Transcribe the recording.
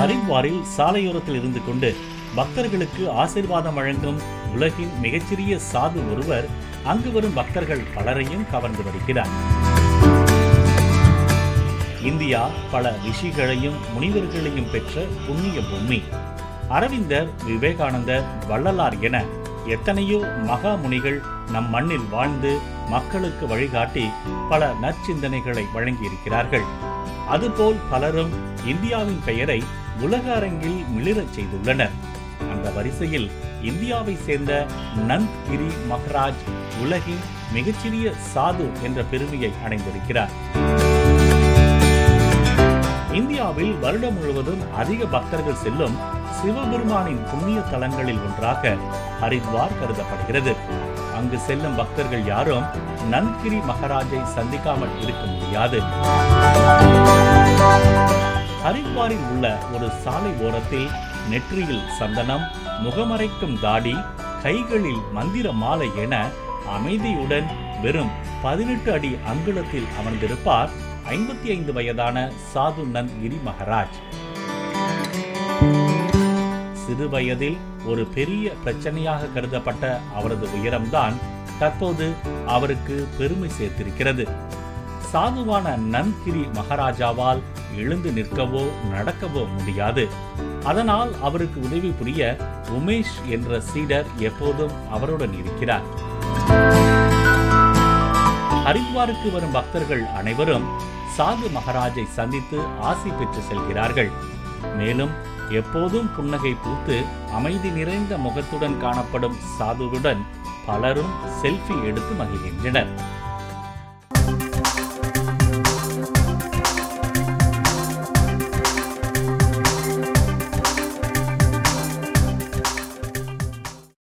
ஹரித்வாரில் சாலையோரத்தில் இருந்து கொண்டு பக்தர்களுக்கு ஆசீர்வாதம் வழங்கும் உலகின் மிகச்சிறிய சாது ஒருவர் அங்கு வரும் பக்தர்கள் பலரையும் கவர்ந்து வருகிறார் இந்தியா பல ரிஷிகளையும் முனிவர்களையும் பெற்ற புண்ணிய பூமி அரவிந்தர் விவேகானந்தர் வள்ளலார் என எத்தனையோ மகா முனிகள் நம் மண்ணில் வாழ்ந்து மக்களுக்கு வழிகாட்டி பல நற்சிந்தனைகளை வழங்கியிருக்கிறார்கள் அதுபோல் பலரும் இந்தியாவின் பெயரை உலக அரங்கில் மிளிரச் செய்துள்ளனர் அந்த வரிசையில் இந்தியாவை சேர்ந்த நந்த் கிரி மகராஜ் உலகின் மிகச்சிறிய சாது என்ற பெருமையை அடைந்திருக்கிறார் இந்தியாவில் வருடம் முழுவதும் அதிக பக்தர்கள் செல்லும் சிவபெருமானின் புண்ணிய தலங்களில் ஒன்றாக ஹரித்வார் கருதப்படுகிறது அங்கு செல்லும் பக்தர்கள் யாரும் நன்கிரி மகாராஜை சந்திக்காமல் இருக்க முடியாது ஹரித்வாரில் உள்ள ஒரு சாலை ஓரத்தில் நெற்றியில் சந்தனம் முகமறைக்கும் தாடி கைகளில் மந்திர மாலை என அமைதியுடன் வெறும் பதினெட்டு அடி அங்குலத்தில் அமர்ந்திருப்பார் ஐம்பத்தி ஐந்து வயதான சாது நந்த் கிரி மகாராஜ் சிறு வயதில் ஒரு பெரிய பிரச்சனையாக கருதப்பட்ட அவரது உயரம்தான் தற்போது அவருக்கு பெருமை சேர்த்திருக்கிறது சாதுவான நன்கிரி மகாராஜாவால் எழுந்து நிற்கவோ நடக்கவோ முடியாது அதனால் அவருக்கு உதவி புரிய உமேஷ் என்ற சீடர் எப்போதும் அவருடன் இருக்கிறார் ஹரித்வாருக்கு வரும் பக்தர்கள் அனைவரும் சாது மகாராஜை சந்தித்து ஆசி பெற்று செல்கிறார்கள் மேலும் எப்போதும் புன்னகை பூத்து அமைதி நிறைந்த முகத்துடன் காணப்படும் சாதுவுடன் பலரும் செல்ஃபி எடுத்து மகிழ்கின்றனர்